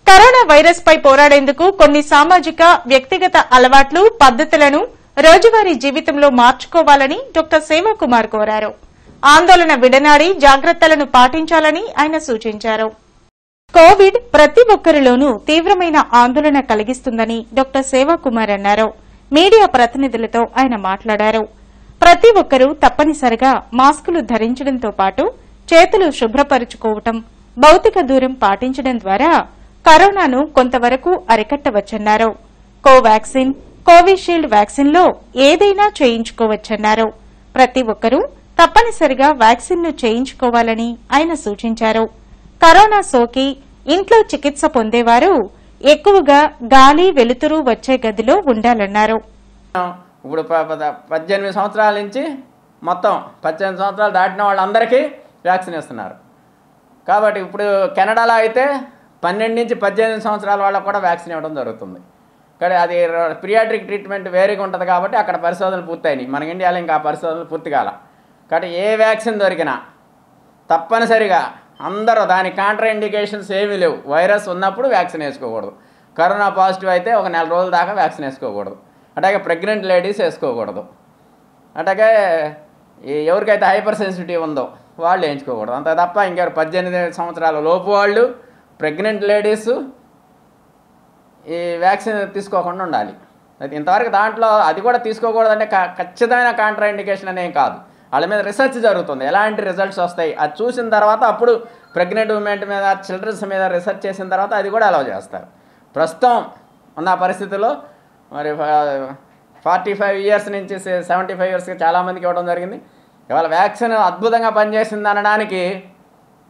corona virus పై పోరాడేందుకు కొన్ని సామాజిక వ్యక్తిగత అలవాట్లు పద్దతులను రోజువారీ జీవితంలో మార్చుకోవాలని డాక్టర్ సేవాకుమార్ కోరారు ఆందోళన విడనాడి జాగ్రత్తలను పాటించాలని ఆయన సూచించారు కోవిడ్ ప్రతి ఒక్కరిలోనూ తీవ్రమైన ఆందోళన కలిగిస్తుందని డాక్టర్ సేవాకుమార్ అన్నారు మీడియా ప్రతినిధులతో ఆయన మాట్లాడారు ప్రతి ఒక్కరూ తప్పనిసరిగా మాస్కులు ధరించడంతో పాటు చేతులు శుభ్రపరుచుకోవటం భౌతిక దూరం పాటించడం ద్వారా కరోనాను కొంతవరకు అరికట్టవచ్చన్నారు కోవాక్సిన్ కోవిషీల్డ్ వ్యాక్సిన్లో ఏదైనా చేయించుకోవచ్చన్నారు ప్రతి ఒక్కరూ తప్పనిసరిగా వ్యాక్సిన్ను చేయించుకోవాలని ఆయన సూచించారు కరోనా సోకి ఇంట్లో చికిత్స పొందేవారు ఎక్కువగా గాలి వెలుతురు వచ్చే గదిలో ఉండాలన్నారు ఇప్పుడు ప- పద- పద్దెనిమిది సంవత్సరాల నుంచి మొత్తం పద్దెనిమిది సంవత్సరాలు దాటిన వాళ్ళందరికీ వ్యాక్సిన్ ఇస్తున్నారు కాబట్టి ఇప్పుడు కెనడాలో అయితే పన్నెండు నుంచి పద్దెనిమిది సంవత్సరాల వాళ్ళకు కూడా వ్యాక్సిన్ ఇవ్వడం జరుగుతుంది కానీ అది పిరియాట్రిక్ ట్రీట్మెంట్ వేరేగా ఉంటుంది కాబట్టి అక్కడ పరిశోధనలు పూర్తయినాయి మన ఇండియాలో ఇంకా ఆ పరిశోధనలు పూర్తి కాల కాబట్టి ఏ వ్యాక్సిన్ దొరికినా తప్పనిసరిగా అందరూ దాని కాంట్రా ఇండికేషన్స్ ఏమీ లేవు వైరస్ ఉన్నప్పుడు వ్యాక్సిన్ వేసుకోకూడదు కరోనా పాజిటివ్ అయితే ఒక నెల రోజుల దాకా వ్యాక్సిన్ వేసుకోకూడదు అట్లాగే ప్రెగ్నెంట్ లేడీస్ వేసుకోకూడదు అట్లాగే ఈ ఎవరికైతే హైపర్ సెన్సిటివ్ ఉందో వాళ్ళు వేయించుకోకూడదు అంత తప్ప ఇంకెవరు పద్దెనిమిది సంవత్సరాల లోపు వాళ్ళు ప్రెగ్నెంట్ లేడీస్ ఈ వ్యాక్సిన్ తీసుకోకుండా ఉండాలి అయితే ఇంతవరకు దాంట్లో అది కూడా తీసుకోకూడదంటే క- ఖచ్చితమైన కాంట్రా ఇండికేషన్ అనేం కాదు వాళ్ళ మీద రీసెర్చ్ జరుగుతుంది ఎలాంటి రిజల్ట్స్ వస్తాయి అది చూసిన తర్వాత అప్పుడు ప్రెగ్నెంట్ ఉమెన్ మీద చిల్డ్రన్స్ మీద రీసెర్చ్ చేసిన తర్వాత అది కూడా అలౌ చేస్తారు ప్రస్తుతం ఉన్న పరిస్థితుల్లో మరి ఫార్టీ ఫైవ్ ఇయర్స్ నుంచి సెవెంటీ ఫైవ్ ఇయర్స్కి చాలామందికి ఇవ్వడం జరిగింది ఇవాళ వ్యాక్సిన్ అద్భుతంగా పనిచేసింది అనడానికి